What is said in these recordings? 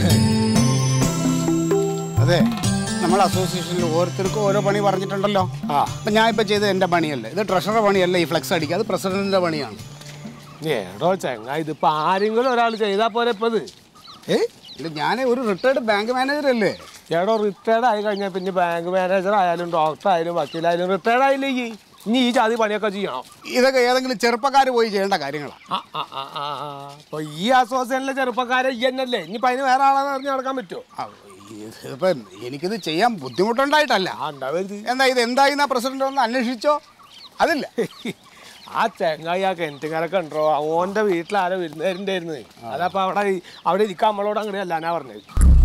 അതെ നമ്മൾ അസോസിയേഷനിൽ ഓരോരുത്തർക്കും ഓരോ പണി പറഞ്ഞിട്ടുണ്ടല്ലോ ആ. അപ്പം ഞാൻ ഇപ്പം ചെയ്തത് എൻ്റെ പണിയല്ല ഇത് ട്രഷറർ പണിയല്ല ഈ ഫ്ലെക്സ് അടിക്കുക അത് പ്രസിഡന്റിൻ്റെ പണിയാണ് ഏടോ ചെങ്ങ ഇതിപ്പോ ആരെങ്കിലും ഒരാൾ ചെയ്താ പോരെ ഇപ്പൊ ഇത് ഏ ഇത് ഞാൻ ഒരു റിട്ടയർഡ് ബാങ്ക് മാനേജർ അല്ലേ ഏടോ റിട്ടയർഡ് ആയി കഴിഞ്ഞാൽ പിന്നെ ബാങ്ക് മാനേജർ ആയാലും ഡോക്ടർ ആയാലും വക്കീലായാലും റിട്ടയർഡ് ആയില്ലേ ഈ ഇനി ഈ ജാതി പണിയൊക്കെ ചെയ്യണം ഇതൊക്കെ ഏതെങ്കിലും ചെറുപ്പക്കാർ പോയി ചെയ്യേണ്ട കാര്യങ്ങളാണ് ആ, ആ, ആ, ആ, ആ. അപ്പൊ ഈ അസോസിയേഷനിലെ ചെറുപ്പക്കാരെ ഈ തന്നെയല്ലേ ഇനിയിപ്പോ അതിന് വേറെ ആളാന്ന് അറിഞ്ഞ് നടക്കാൻ പറ്റുമോ ഇപ്പം എനിക്കിത് ചെയ്യാൻ ബുദ്ധിമുട്ടുണ്ടായിട്ടല്ല ആ ഉണ്ടാവരുത് എന്താ ഇത് എന്തായി എന്നാ പ്രസിഡന്റ് ഒന്ന് അന്വേഷിച്ചോ അതില്ല ആ ചെങ്ങായി ആ കിണറ്റുകാരൊക്കെ ഉണ്ടോ ഓന്റെ വീട്ടിൽ ആരോ വരുന്നവരുണ്ടായിരുന്നു അതപ്പോ അവിടെ ഈ- അവിടെ ഇരിക്കാൻ നമ്മളോട് അങ്ങനെ അല്ലാനാ പറഞ്ഞത്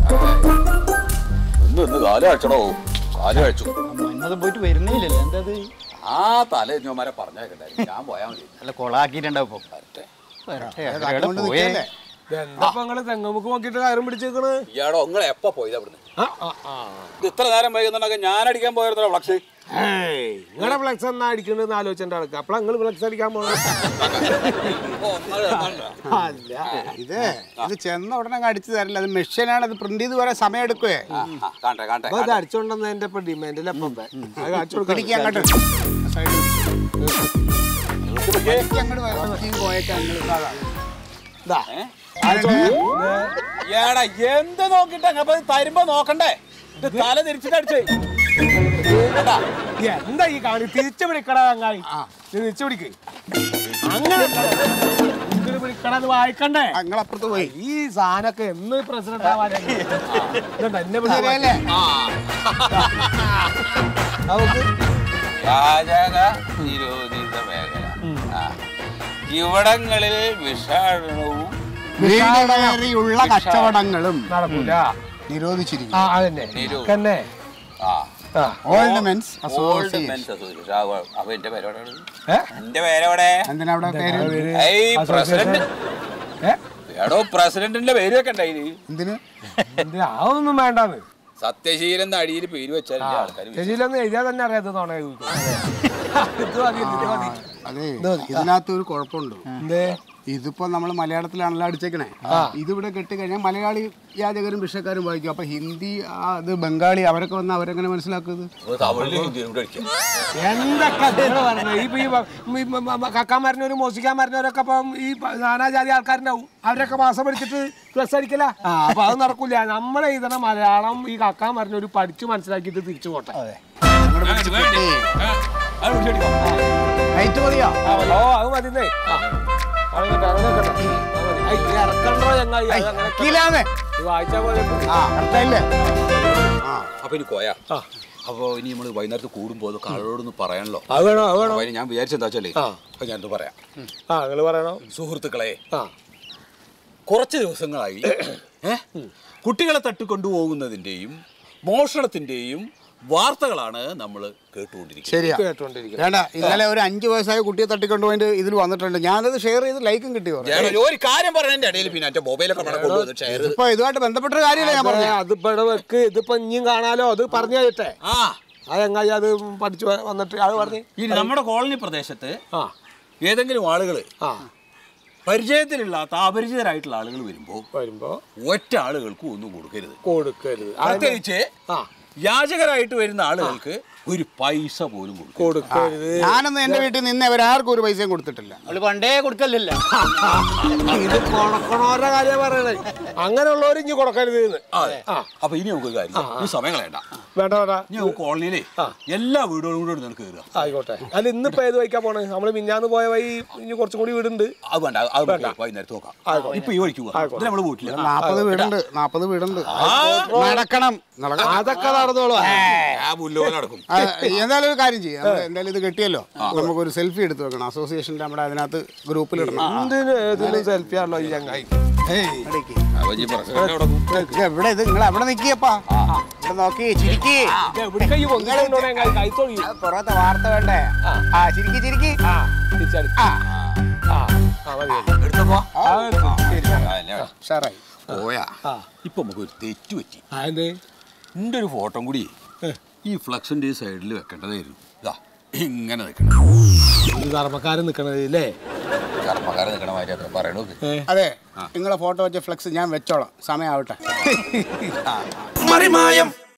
ഒന്ന് ഒന്ന് കാല് കഴിച്ചടോ കാല് കഴിച്ചു മന്മഥൻ പോയിട്ട് വരുന്നില്ലല്ലോ എന്താ അത് ആ തല എഞ്ഞോമാരെ പറഞ്ഞേക്കണ്ടായിരുന്നു ഞാൻ പോയാ മതി നല്ല കൊളാക്കിയിട്ടുണ്ടാവും ഇപ്പൊ വരട്ടെ. വരട്ടെ, അത് എവിടെ കൊണ്ട് പോയേ? നിൽക്കല്ലേ? എന്താ നിങ്ങള് തെങ്ങുമുക്ക് നോക്കിയിട്ട് കയറും പിടിച്ചേക്കണ് ഇയാടോ നിങ്ങൾ എപ്പോ പോയത് അവിടുന്ന് ആ, ആ, ആ. ഇത് ഇത്ര നേരം വൈകുന്നുണ്ടെങ്കിൽ ഞാൻ അടിക്കാൻ പോയിരുന്നോ ഫ്ലക്സ് ഏയ്, നിങ്ങളെ ഫ്ലെക്സ് എന്നാ അടിക്കണ്ടെന്ന് ആലോചിച്ചിട്ട് നടക്കുക അപ്പളാ നിങ്ങൾ ഫ്ലെക്സ് അടിക്കാൻ പോകണം അല്ല ഇത് ഇത് ചെന്ന ഉടനെ അങ്ങ് അടിച്ചു തരില്ല അത് മെഷീനാണ് അത് പ്രിന്റ് ചെയ്ത് വരാൻ സമയം എടുക്കുവേ കാണട്ടെ കാണട്ടെ അപ്പൊ അത് അടിച്ചോണ്ടെന്നതിന്റെ ഇപ്പൊ ഡിമാൻഡിൽ അപ്പം അത് കാണിച്ചു പിടിക്ക് അങ്ങോട്ട് സൈഡിൽ പിടിക്ക്. അങ്ങോട്ട് വരണം. ഈ പോയേക്കാം അങ്ങോട്ട് സാധാ. ഏടാ എന്ത് നോക്കിട്ട് അപ്പൊ തരുമ്പോ നോക്കണ്ടേ ഇത് തല തിരിച്ചിട്ട് അടിച്ചേ കേട്ടാ? എന്താ ഈ കാണി തിരിച്ചു പിടിക്കടാ അങ്ങായി തിരിച്ചു പിടിക്ക് അങ്ങനെ ഇങ്ങോട്ട് പിടിക്കടാന്ന് വായിക്കണ്ടേ അങ്ങളപ്പുറത്ത് പോയി ഈ സാധനമൊക്കെ എന്ന് പ്രസിഡന്റ് ആവാൻ എന്നെ ശരിയല്ലേ? നമുക്ക് പാചക നിരോധിത മേഖല ആ. ഇവിടങ്ങളിൽ വിഷാടനവും വീടുകയറിയുള്ള കച്ചവടങ്ങളും നടക്കൂല നിരോധിച്ചിരിക്കും ആ അതന്നെ നിരോ- തന്നെ ആ ആ old men's old association men's association ആ, അപ്പൊ എന്റെ പേരെവിടെയാണ് ഏ? എന്റെ പേരെവിടെ എന്തിനാ അവിടെ പേര് ഏയ് പ്രസിഡന്റ് ഏ? എടോ പ്രസിഡന്റിന്റെ പേര് വെക്കണ്ട ഇതില് എന്തിന് എന്തിനാ? അതൊന്നും വേണ്ടാന്ന് സത്യശീലൻ എന്ന അടിയിൽ പേര് വെച്ചാൽ ആൾക്കാർ ശശിയിലൊന്നും എഴുതിയാൽ തന്നെ അറിയാത്ത തോണ ഇത് മതി ഇത് മതി അതെ ഇതിനകത്ത് ഒരു കുഴപ്പമുണ്ട് എന്തേ ഇതിപ്പോ നമ്മൾ മലയാളത്തിലാണല്ലോ അടിച്ചേക്കണേ ഇതിവിടെ കെട്ടിക്കഴിഞ്ഞാൽ മലയാളി യാചകരും ഭിക്ഷക്കാരും വായിക്കും അപ്പൊ ഹിന്ദി ആ ഇത് ബംഗാളി അവരൊക്കെ വന്ന് അവരെങ്ങനെ മനസ്സിലാക്കുന്നത് തമിഴിൽ ഹിന്ദിയിലും കൂടെ അടിക്കാം എന്തൊക്കെ നിങ്ങള് പറഞ്ഞത്? ഈ ഇപ്പൊ ഈ വ- ഈ മ- മ- മ- കക്കാൻ മരുന്നവരും മോശിക്കാൻ മരുന്നവരൊക്കെ ഇപ്പം ഈ പ- നാനാജാതി ആൾക്കാരുണ്ടാവും അവരൊക്കെ മാസം പഠിച്ചിട്ട് പ്ലസ് അടിക്കല ആ അപ്പൊ അത് നടക്കൂല നമ്മളെ എഴുതണ മലയാളം ഈ കക്കാൻ മരുന്നവര് പഠിച്ചു മനസ്സിലാക്കിയിട്ട് തിരിച്ചു പോട്ടെ ഹൈറ്റ് മതിയോ ഓ അത് മതിന്നേ ആ. അത് മതി, അത് നോക്കട്ടെ. അത് മതി. ഐ, ഇത് ഇറക്കണ്ടോ ചങ്ങായി? അത് അങ്ങനെ കിലാന്ന് ഇത് വായിച്ചാ പോലെ ആ കറക്റ്റല്ലേ ആ അപ്പൊ ഇനി കോയ ആ. അപ്പൊ ഇനി നമ്മള് വൈകുന്നേരത്ത് കൂടുമ്പോ അത് കാളോടൊന്ന് പറയാനല്ലോ അത് വേണോ അത് വേണോ അപ്പൊ ഇനി ഞാൻ വിചാരിച്ചെന്താ വെച്ചാലേ ആ. അപ്പൊ ഞാനത് പറയാം ആ നിങ്ങൾ പറയണോ സുഹൃത്തുക്കളെ ആ കുറച്ച് ദിവസങ്ങളായി ഏ? കുട്ടികളെ തട്ടിക്കൊണ്ടുപോകുന്നതിന്റെയും മോഷണത്തിന്റെയും വാർത്തകളാണ് നമ്മൾ കേട്ടുകൊണ്ടിരിക്കുന്നത് ശരിയാ കേട്ടോണ്ടിരിക്കണം വേണ്ട ഇന്നലെ ഒരു അഞ്ച് വയസ്സായ കുട്ടിയെ തട്ടിക്കൊണ്ടുപോയിട്ട് ഇതിൽ വന്നിട്ടുണ്ട് ഞാനത് ഷെയർ ചെയ്ത് ലൈക്കും കിട്ടി കുറേ. ഞാൻ ഒരു കാര്യം പറഞ്ഞതിന്റെ ഇടയിൽ പിന്നെ എന്റെ മൊബൈലൊക്കെ അവിടെ കൊണ്ടുവന്ന് ഷെയർ ഇപ്പൊ ഇതുമായിട്ട് ബന്ധപ്പെട്ട കാര്യമില്ല ഞാൻ പറഞ്ഞത് അത് ഇവിടെ വെക്ക് ഇതിപ്പോ ഇനിയും കാണാലോ അത് പറഞ്ഞു തരട്ടെ ആ അത് എങ്ങായി അത് പഠിച്ചു വ- വന്നിട്ട് അത് പറഞ്ഞു ഇനി നമ്മുടെ കോളനി പ്രദേശത്ത് ആ ഏതെങ്കിലും ആളുകൾ ആ പരിചയത്തിലില്ലാത്ത അപരിചിതരായിട്ടുള്ള ആളുകൾ വരുമ്പോൾ വരുമ്പോ ഒറ്റ ആളുകൾക്കും ഒന്നും കൊടുക്കരുത് കൊടുക്കരുത് അത് പ്രത്യേകിച്ച് ആ യാചകരായിട്ട് വരുന്ന ആളുകൾക്ക് ഒരു പൈസ പോലും കൊടുക്കും കൊടുക്കരുത് ഞാനൊന്നും എന്റെ വീട്ടിൽ നിന്ന് ഇവരാർക്കും ഒരു പൈസയും കൊടുത്തിട്ടില്ല അവള് പണ്ടേ കൊടുക്കലില്ല ഇത് കൊണക്കണോരുടെ കാര്യം പറയണേ അങ്ങനെയുള്ളവർ ഇനി കൊടുക്കരുത് എന്ന് അതെ ആ അപ്പൊ ഇനി നമുക്ക് ഒരു കാര്യം ചെയ്യാം. ഈ സമയം കളയണ്ട വേണ്ട വേണ്ട ഇനി നമുക്ക് കോളനിയിലെ എല്ലാ വീടുകളും കൂടെ നിനക്ക് കയറുക ആയിക്കോട്ടെ അല്ല ഇന്നിപ്പോ ഏത് വഴിക്കാ പോണേ നമ്മള് മിഞ്ഞാന്ന് പോയ വഴി ഇനി കുറച്ചും കൂടി വീടുണ്ട് അത് വേണ്ട അത് നമുക്ക് വൈകുന്നേരത്ത് നോക്കാം ഇപ്പൊ ഈ വഴിക്ക് പോവാം ഇത് നമ്മള് വീട്ടില് നാപ്പത് വീടുണ്ട് നാപ്പത് വീടുണ്ട് നടക്കണം നടക്കണം അതൊക്കെ നടന്നോളൂ ആ പുല്ലുപോലെ നടക്കും ആ, എന്തായാലും ഒരു കാര്യം ചെയ്യാം നമ്മള് എന്തായാലും ഇത് കെട്ടിയല്ലോ നമുക്കൊരു സെൽഫി എടുത്ത് വെക്കണം അസോസിയേഷന്റെ നമ്മുടെ അതിനകത്ത് ഗ്രൂപ്പിൽ ഇടണം എന്തിന് ഏതിനും സെൽഫി ആണല്ലോ ഈ ചങ്ങായി ഇടയ്ക്ക്. അപ്പൊ ഈ പ്രസിഡന്റ് അവിടെ നിൽക്കും. ഇത് എവിടെ ഇത് നിങ്ങൾ എവിടെ നിക്കിയപ്പാ ഇവിടെ നോക്കി ചിരിക്കി എവിടേക്കാ ഈ പൊങ്ങിക്കൊണ്ടോ ചങ്ങായി കൈത്തൊഴി പുറത്തെ വാർത്ത വേണ്ടേ ആ ചിരിക്കി ചിരിക്കി ആ തിരിച്ചടി ആ ആ ആ മതി മതി. എടുത്തപ്പോ ആ, ആ, എന്നെ വേണം. ഉഷാറായി പോയാ ആ. ഇപ്പൊ നമുക്ക് ഒരു തെറ്റ് പറ്റി ആ എന്ത് എന്റെ ഒരു ഫോട്ടോ കൂടി ഈ ഫ്ലക്സിന്റെ സൈഡിൽ വെക്കേണ്ടതായിരുന്നു ഇതാ ഇങ്ങനെ നിൽക്കണം ഒരു ധർമ്മക്കാരൻ നിക്കണത് അല്ലേ കർമ്മക്കാരൻ നിൽക്കണ മാതിരി അത്ര പറയണു അതെ നിങ്ങളെ ഫോട്ടോ വെച്ച ഫ്ലെക്സ് ഞാൻ വെച്ചോളാം സമയമാവട്ടെ മറിമായം